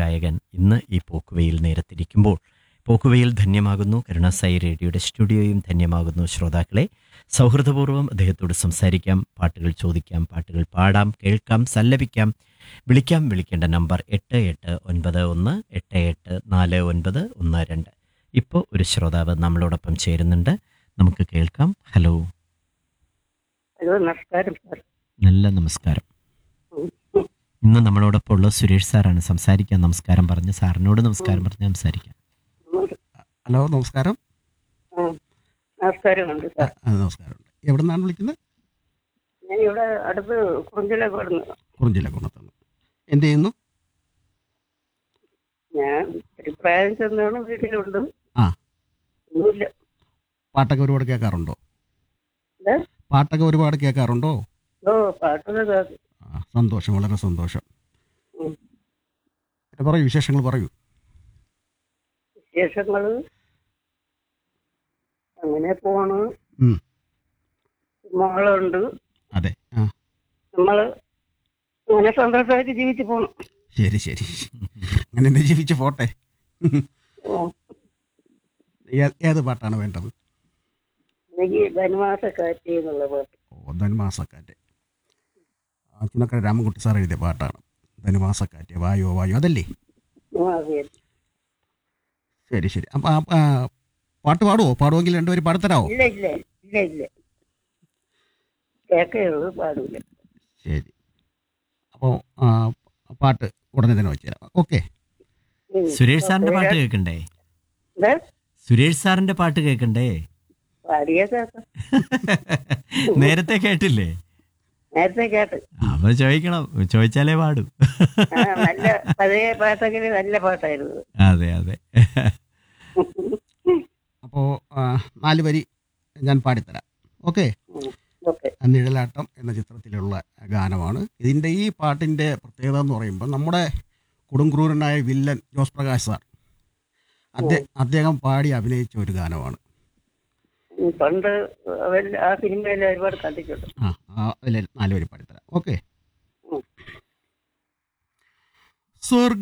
ഗായകൻ ഇന്ന് ഈ പോക്കുവയിൽ നേരത്തിരിക്കുമ്പോൾ പോക്കുവയിൽ ധന്യമാകുന്നു കരുണാസായി റേഡിയോയുടെ സ്റ്റുഡിയോയും ധന്യമാകുന്നു ശ്രോതാക്കളെ സൗഹൃദപൂർവ്വം അദ്ദേഹത്തോട് സംസാരിക്കാം പാട്ടുകൾ ചോദിക്കാം പാട്ടുകൾ പാടാം കേൾക്കാം സല്ലപിക്കാം വിളിക്കാം വിളിക്കേണ്ട നമ്പർ എട്ട് എട്ട് ഒൻപത് ഒന്ന് എട്ട് എട്ട് നാല് ഒൻപത് ഒന്ന് രണ്ട് ഇപ്പോൾ ഒരു ശ്രോതാവ് നമ്മളോടൊപ്പം ചേരുന്നുണ്ട് നമുക്ക് കേൾക്കാം ഹലോ ഹലോ നമസ്കാരം സാർ നല്ല നമസ്കാരം ഇന്ന് നമ്മളോടൊപ്പം ഉള്ള സുരേഷ് സാറാണ് സംസാരിക്കാൻ നമസ്കാരം പറഞ്ഞ് സാറിനോട് നമസ്കാരം പറഞ്ഞ് സംസാരിക്കാം ഹലോ നമസ്കാരം നമസ്കാരമുണ്ട് ആ, സാർ ആ, നമസ്കാരം എവിടെ നിന്നാണ് വിളിക്കുന്നത് ഞാൻ ഇവിടെ അടുത്ത് കുറിഞ്ചിലെ കൊടുന്നു കുറിഞ്ചില കുന്നത്തുനിന്ന് എന്ത് ചെയ്യുന്നു ഞാൻ അഭിപ്രായം ചെന്നാണ് വീട്ടിലുണ്ട് ആ. ഒന്നുമില്ല പാട്ടൊക്കെ ഒരുപാട് കേൾക്കാറുണ്ടോ എന്താ? പാട്ടൊക്കെ ഒരുപാട് കേൾക്കാറുണ്ടോ ഓ പാട്ടൊക്കെ കേൾക്കും ആ, സന്തോഷം വളരെ സന്തോഷം ഉം. പിന്നെ പറയൂ വിശേഷങ്ങൾ പറയൂ വിശേഷങ്ങൾ അങ്ങനെ പോണ് ഉം. മോളുണ്ട് അതെ ആ നമ്മള് അങ്ങനെ സന്തോഷമായിട്ട് ജീവിച്ചു പോണു ശരി ശരി അങ്ങനെ എന്നെ ജീവിച്ച് പോട്ടെ ഓ, ഏ- ഏത് പാട്ടാണ് വേണ്ടത് എനിക്ക് ധനുമാസക്കാറ്റ് എന്നുള്ള പാട്ട് ഓ ധനുമാസക്കാറ്റ് ആ, ചുനക്കര രാമൻകുട്ടി സാർ എഴുതിയ പാട്ടാണ് ധനുമാസക്കാറ്റ് വായോ വായോ അതല്ലേ ആ, അതെ. ശരി ശരി അപ്പം ആ ആ, പാട്ട് പാടുവോ പാടുമെങ്കിൽ രണ്ടുപേരും പാടത്തരാവോ ഇല്ല ഇല്ല ഇല്ല ഇല്ല കേക്കേ ഉള്ളൂ പാടില്ല ശരി അപ്പോൾ പാട്ട് ഉടനെ തന്നെ വെച്ചുതരാം ഓക്കെ ഉം. സുരേഷ് സാറിന്റെ ഓക്കേ. പാട്ട് കേൾക്കണ്ടേ എന്താ? സുരേഷ് സാറിന്റെ പാട്ട് കേൾക്കണ്ടേ പാടിയ കേക്കാം നേരത്തെ കേട്ടില്ലേ നേരത്തെ കേട്ട് അപ്പൊ ചോദിക്കണം ചോദിച്ചാലേ പാടൂ ആ, നല്ല പഴയ പാട്ടെങ്കിൽ നല്ല പാട്ടായിരുന്നു അതെ അതെ അപ്പോൾ നാല് വരി ഞാൻ പാടിത്തരാം ഓക്കെ ഓക്കെ നിഴലാട്ടം എന്ന ചിത്രത്തിലുള്ള ഗാനമാണ് ഇതിൻ്റെ ഈ പാട്ടിൻ്റെ പ്രത്യേകത എന്ന് പറയുമ്പോൾ നമ്മുടെ കൊടുങ്ക്രൂരനായ വില്ലൻ ജോസ് പ്രകാശ് സാർ അദ്ദേഹം അദ്ദേഹം പാടി അഭിനയിച്ച ഒരു ഗാനമാണ് പണ്ട് അവൻ ആ സിനിമയിൽ ഒരുപാട് കണ്ടിട്ടുണ്ട് ആ ആ അതിൽ നാല് വരി പാടിത്തരാം ഓക്കെ ഉം. സ്വർഗ